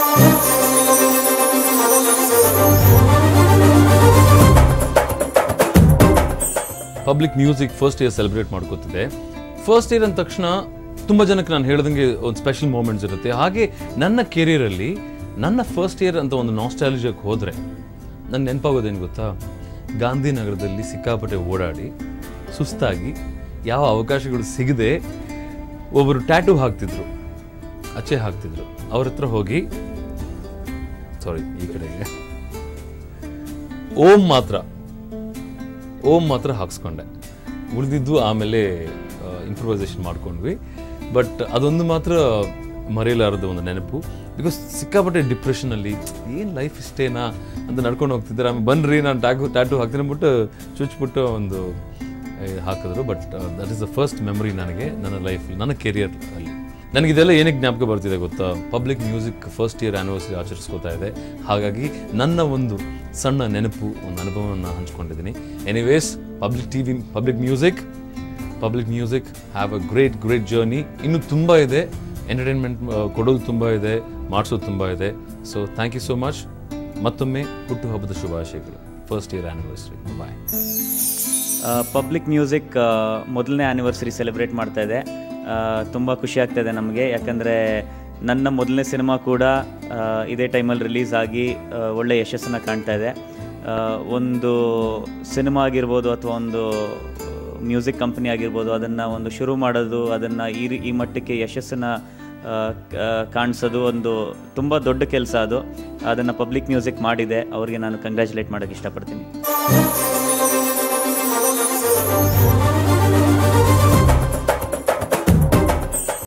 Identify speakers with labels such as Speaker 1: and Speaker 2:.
Speaker 1: public music first year celebrate ಮಾಡ್ಕೋತಿದ್ದೆ first year ಅಂದ ತಕ್ಷಣ ತುಂಬ ಜನಕ್ಕೆ ನಾನು ಹೇಳ್ದಂಗೆ ಒಂದು ಸ್ಪೆಷಲ್ ಮೂಮೆಂಟ್ಸ್ ಇರುತ್ತೆ ಹಾಗೆ ನನ್ನ ಕೆರಿಯರಲ್ಲಿ ನನ್ನ ಫಸ್ಟ್ ಇಯರ್ ಅಂತ ಒಂದು ನಾಸ್ಟಾಲಜಿಯಕ್ಕೆ ಹೋದರೆ ನನ್ನ ನೆನಪಾಗೋದೇನು ಗೊತ್ತಾ ಗಾಂಧಿನಗರದಲ್ಲಿ ಸಿಕ್ಕಾಪಟ್ಟೆ ಓಡಾಡಿ ಸುಸ್ತಾಗಿ ಯಾವ ಅವಕಾಶಗಳು ಸಿಗದೆ ಒಬ್ಬರು ಟ್ಯಾಟೂ ಹಾಕ್ತಿದ್ರು ಅಚ್ಚೆ ಹಾಕ್ತಿದ್ರು ಅವ್ರ ಹತ್ರ ಹೋಗಿ ಸಾರಿ ಈ ಕಡೆಗೆ ಓಂ ಮಾತ್ರ ಓಂ ಮಾತ್ರ ಹಾಕ್ಸ್ಕೊಂಡೆ ಉಳಿದಿದ್ದು ಆಮೇಲೆ ಇಂಪ್ರೂವೈಸೇಷನ್ ಮಾಡ್ಕೊಂಡ್ವಿ ಬಟ್ ಅದೊಂದು ಮಾತ್ರ ಮರೆಯಲಾರದ ಒಂದು ನೆನಪು ಬಿಕಾಸ್ ಸಿಕ್ಕಾಪಟ್ಟೆ ಡಿಪ್ರೆಷನಲ್ಲಿ ಏನು ಲೈಫ್ ಇಷ್ಟೇನಾ ಅಂತ ನಡ್ಕೊಂಡು ಹೋಗ್ತಿದ್ದಾರೆ ಆಮೇಲೆ ಬನ್ರಿ ನಾನು ಟ್ಯಾಟು ಟ್ಯಾಟು ಹಾಕ್ತೀನಿ ಅಂದ್ಬಿಟ್ಟು ಚುಚ್ಬಿಟ್ಟು ಒಂದು ಇದು ಹಾಕಿದ್ರು but that is the first memory ನನಗೆ ನನ್ನ ಲೈಫ್ ನನ್ನ ಕೆರಿಯರ್ ಅಲ್ಲಿ ನನಗೆ ಇದೆಲ್ಲ ಏನಕ್ಕೆ ಜ್ಞಾಪಕ ಬರ್ತಿದೆ ಗೊತ್ತಾ public music first year anniversary ಆಚರಿಸ್ಕೋತಾ ಇದೆ ಹಾಗಾಗಿ ನನ್ನ ಒಂದು ಸಣ್ಣ ನೆನಪು ಒಂದು ಅನುಭವವನ್ನು ಹಂಚ್ಕೊಂಡಿದ್ದೀನಿ anyways public T V public music public music have a great great journey ಇನ್ನೂ ತುಂಬ ಇದೆ ಎಂಟರ್ಟೈನ್ಮೆಂಟ್ ಕೊಡೋದು ತುಂಬ ಇದೆ ಮಾಡಿಸೋದು ತುಂಬ ಇದೆ so thank you so much ಮತ್ತೊಮ್ಮೆ ಹುಟ್ಟುಹಬ್ಬದ ಶುಭಾಶಯಗಳು first year anniversary bye
Speaker 2: public music ಮೊದಲನೇ ಆ್ಯನಿವರ್ಸರಿ ಸೆಲೆಬ್ರೇಟ್ ಮಾಡ್ತಾ ಇದೆ ತುಂಬ ಖುಷಿ ಆಗ್ತಾ ಇದೆ ನಮಗೆ ಯಾಕಂದರೆ ನನ್ನ ಮೊದಲನೇ ಸಿನಿಮಾ ಕೂಡ ಆ, ಇದೇ ಟೈಮಲ್ಲಿ ರಿಲೀಸ್ ಆಗಿ ಆ, ಒಳ್ಳೆ ಯಶಸ್ಸನ್ನು ಕಾಣ್ತಾ ಇದೆ ಆ, ಒಂದು ಸಿನಿಮಾ ಆಗಿರ್ಬೋದು ಅಥವಾ ಒಂದು ಮ್ಯೂಸಿಕ್ ಕಂಪನಿ ಆಗಿರ್ಬೋದು ಅದನ್ನು ಒಂದು ಶುರು ಮಾಡೋದು ಅದನ್ನು ಈ ರೀ- ಈ ಮಟ್ಟಕ್ಕೆ ಯಶಸ್ಸನ್ನು ಆ, ಕ- ಕಾಣಿಸೋದು ಒಂದು ತುಂಬ ದೊಡ್ಡ ಕೆಲಸ ಅದು ಅದನ್ನು ಪಬ್ಲಿಕ್ ಮ್ಯೂಸಿಕ್ ಮಾಡಿದೆ ಅವರಿಗೆ ನಾನು ಕಂಗ್ರ್ಯಾಚುಲೇಟ್ ಮಾಡೋಕ್ಕೆ ಇಷ್ಟಪಡ್ತೀನಿ